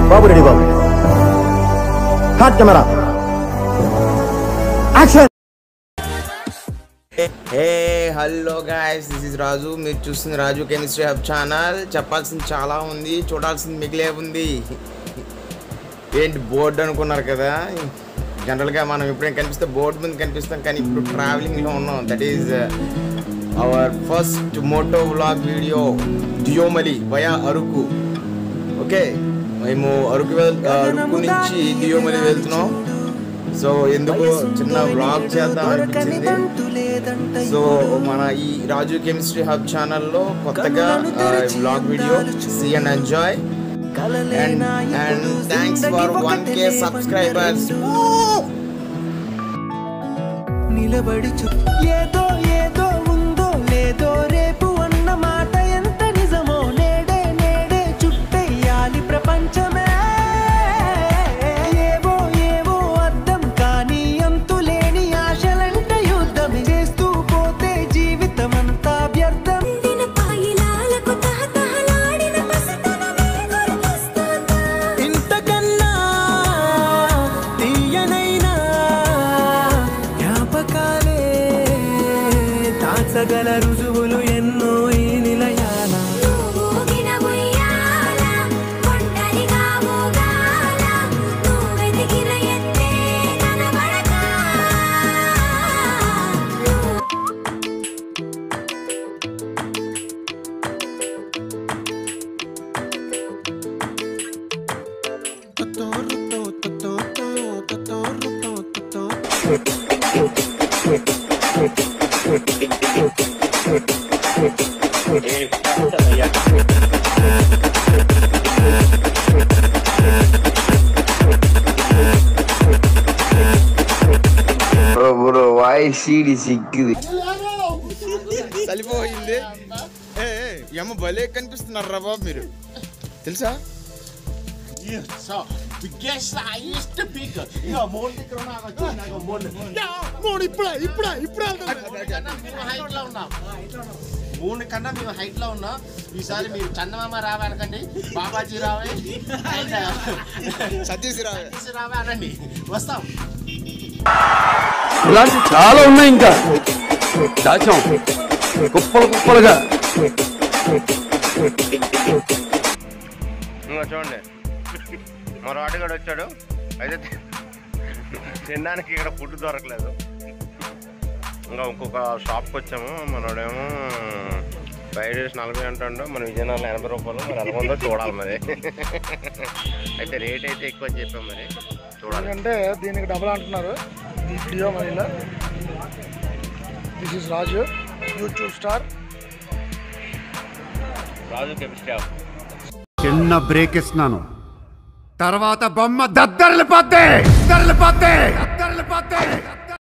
బాబు ready బాబు హాట్ camera action hey hello guys this is Raju మీరు చూస్తుంది రాజు కెమిస్ట్రీ హబ్ ఛానల్ చెప్పాల్సింది చాలా ఉంది చూడాల్సింది మిగిలే ఉంది ఏంటి బోర్డు అనుకున్నారు కదా జనరల్గా మనం ఎప్పుడైనా కనిపిస్తే బోర్డు ముందు కనిపిస్తాం కానీ ఇప్పుడు ట్రావెలింగ్లో ఉన్నాం that is our first moto vlog video Deomali via Araku okay మేము అరకు వెల్ అరకు నుంచి దియోమలి వెళ్తున్నాం సో ఎందుకు చిన్న వ్లాగ్ చేద్దాం అనిపించింది సో మన ఈ రాజు కెమిస్ట్రీ హబ్ ఛానల్లో కొత్తగా vlog video see and enjoy and and thanks for one K subscribers నిలబడి చూ ఏదో ఏదో ఉందో లేదో రేపు అన్న మాట ఎంత నిజమో నేడే నేడే చుట్టెయ్యాలి ప్రపంచమే ఏవో ఏవో అర్థం కానీ అంతులేని ఆశలంట యుద్ధం చేస్తూ పోతే జీవితం అంతా వ్యర్థం అందిన పాయిలాలకు తహతహలాడిన పసితనమే గుర్తొస్తుందా ఇంతకన్నా తీయనైనా జ్ఞాపకాలే దాచగల రుజువులు ఎన్నో ఈ నిలయాల ఊగిన ఉయ్యాల ఒంటరిగా ఊగాల నువ్వెదిగిన ఎత్తే కనబడక Bro, bro, why CD సిక్కిది చలిపోయింది ఏ ఎమ్మ భలే కనిపిస్తున్నారు రా బాబు మీరు తెలుసా Så, biggest highest peak. Ja, mål ఇక్కడ ఉన్నా వచ్చినాక mål. మూడు ఇప్పుడే ఇప్పుడే ఇప్పుడే కన్నా మేము హైట్ లో ఉన్నాం మూడు కన్నా మేము హైట్ లో ఉన్నాం ఈసారి మీరు చందమామ రావనకండి బాబాజీ రావే సతీష్ రావు సతీష్ రావే అనండి వస్తాం ఇలాంటి చాలా ఉన్నాయి ఇంకా దాచాం కుప్పలు కుప్పలుగా ఇంకా చూడండి మరో ఆటగాడు వచ్చాడు అయితే తి- తినడానికి ఇక్కడ ఫుడ్ దొరకలేదు ఇంకా ఇంకొక షాప్కి వచ్చాము మనోడేమో ఫ్రైడ్ రైస్ నలభై అంటాడు మన విజయనగరంలో ఎనభై రూపాయలు మరి ఎలా ఉందో చూడాలి మరి అయితే రేట్ అయితే ఎక్కువ అని చెప్పాం మరి చూడాలి అంటే దీనికి డబుల్ అంటున్నారు ఈ వీడియో మనీలో this is Raju YouTube star Raju chemistry చిన్న బ్రేక్ ఇస్తున్నాను తర్వాత బొమ్మ దద్దరిల్లిపోద్ది దద్దరిల్లిపోద్ది దద్దరిల్లిపోద్ది